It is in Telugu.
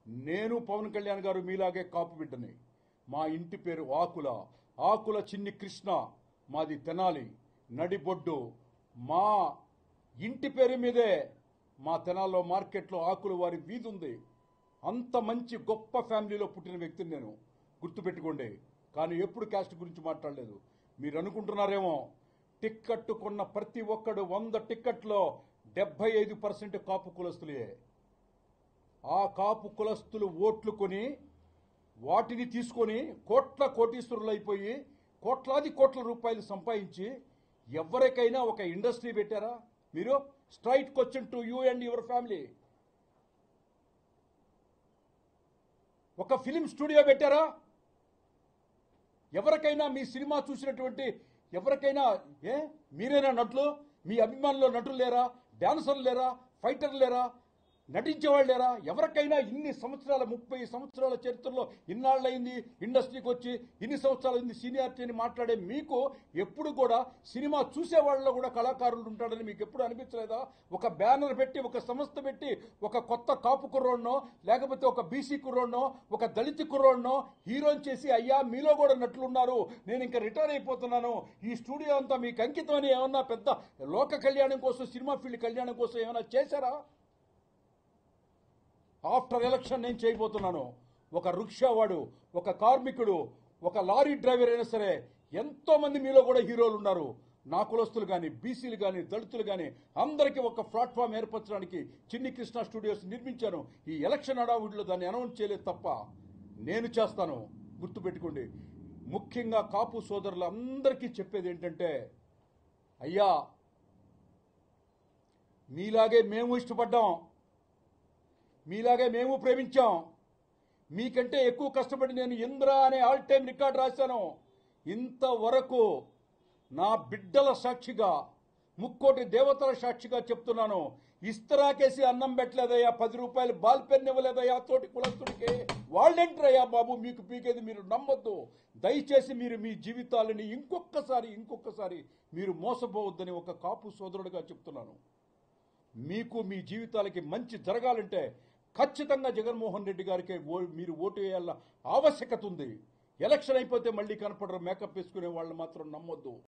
నేను పవన్ కళ్యాణ్ గారు మీలాగే కాపు బిడ్డని మా ఇంటి పేరు ఆకుల ఆకుల చిన్ని కృష్ణ మాది తెనాలి నడిబొడ్డు మా ఇంటి పేరు మీదే మా తెనాల్లో మార్కెట్లో ఆకుల వారి వీధి ఉంది అంత మంచి గొప్ప ఫ్యామిలీలో పుట్టిన వ్యక్తిని నేను గుర్తుపెట్టుకోండి కానీ ఎప్పుడు క్యాస్ట్ గురించి మాట్లాడలేదు మీరు అనుకుంటున్నారేమో టిక్కెట్ కొన్న ప్రతి ఒక్కడు వంద టిక్కెట్లో డెబ్బై ఐదు పర్సెంట్ కాపు కులస్తులే ఆ కాపు కులస్తులు ఓట్లు కొని వాటిని తీసుకొని కోట్ల కోటీశ్వరులు అయిపోయి కోట్లాది కోట్ల రూపాయలు సంపాదించి ఎవరికైనా ఒక ఇండస్ట్రీ పెట్టారా మీరు straight question to you and your family ఒక ఫిలిం స్టూడియో పెట్టారా ఎవరికైనా మీ సినిమా చూసినటువంటి ఎవరికైనా ఏ మీరేనా నటులు మీ అభిమానులు నటులు లేరా డాన్సర్లు లేరా ఫైటర్లు లేరా నటించేవాళ్ళు లేరా ఎవరికైనా ఇన్ని సంవత్సరాల ముప్పై సంవత్సరాల చరిత్రలో ఇన్నాళ్ళయింది ఇండస్ట్రీకి వచ్చి ఇన్ని సంవత్సరాలు ఇంది సీనియారిటీ అని మాట్లాడే మీకు ఎప్పుడు కూడా సినిమా చూసే వాళ్ళలో కూడా కళాకారులు ఉంటాడని మీకు ఎప్పుడు అనిపించలేదా ఒక బ్యానర్ పెట్టి ఒక సంస్థ పెట్టి ఒక కొత్త కాపు కుర్రోడ్నో లేకపోతే ఒక బీసీ కుర్రోడ్నో ఒక దళిత కుర్రోడ్నో హీరోని చేసి అయ్యా మీలో కూడా నటులున్నారు నేను ఇంకా రిటైర్ అయిపోతున్నాను ఈ స్టూడియో అంతా మీకు అంకితం అని ఏమన్నా పెద్ద లోక కళ్యాణం కోసం సినిమా ఫీల్డ్ కళ్యాణం కోసం ఏమైనా చేశారా ఆఫ్టర్ ఎలక్షన్ నేను చేయబోతున్నాను ఒక రిక్షావాడు ఒక కార్మికుడు ఒక లారీ డ్రైవర్ అయినా సరే ఎంతో మంది మీలో కూడా హీరోలు ఉన్నారు నా కులస్తులు కానీ బీసీలు కానీ దళితులు కానీ అందరికీ ఒక ప్లాట్ఫామ్ ఏర్పరచడానికి చిన్ని కృష్ణ స్టూడియోస్ నిర్మించాను ఈ ఎలక్షన్ హడావుడిలో దాన్ని అనౌన్స్ చేయలేదు తప్ప నేను చేస్తాను గుర్తుపెట్టుకోండి ముఖ్యంగా కాపు సోదరులందరికీ చెప్పేది ఏంటంటే అయ్యా మీలాగే మేము ఇష్టపడ్డాం మీలాగే మేము ప్రేమించాం మీకంటే ఎక్కువ కష్టపడి నేను ఇంద్ర అనే ఆల్ టైమ్ రికార్డ్ రాశాను ఇంతవరకు నా బిడ్డల సాక్షిగా ముక్కోటి దేవతల సాక్షిగా చెప్తున్నాను ఇస్తరాకేసి అన్నం పెట్టలేదయ్యా పది రూపాయలు బాల్ పెన్ ఇవ్వలేదయ్యా తోటి కులస్తుడికి వాళ్ళేంటరయ్యా బాబు మీకు పీకేది మీరు నమ్మొద్దు దయచేసి మీరు మీ జీవితాలని ఇంకొకసారి ఇంకొకసారి మీరు మోసపోవద్దని ఒక కాపు సోదరుడిగా చెప్తున్నాను మీకు మీ జీవితాలకి మంచి జరగాలంటే ఖచ్చితంగా జగన్మోహన్ రెడ్డి గారికి ఓ- మీరు ఓటు వేయాల ఆవశ్యకత ఉంది ఎలక్షన్ అయిపోతే మళ్ళీ కనపడరు మేకప్ వేసుకునే వాళ్ళు మాత్రం నమ్మొద్దు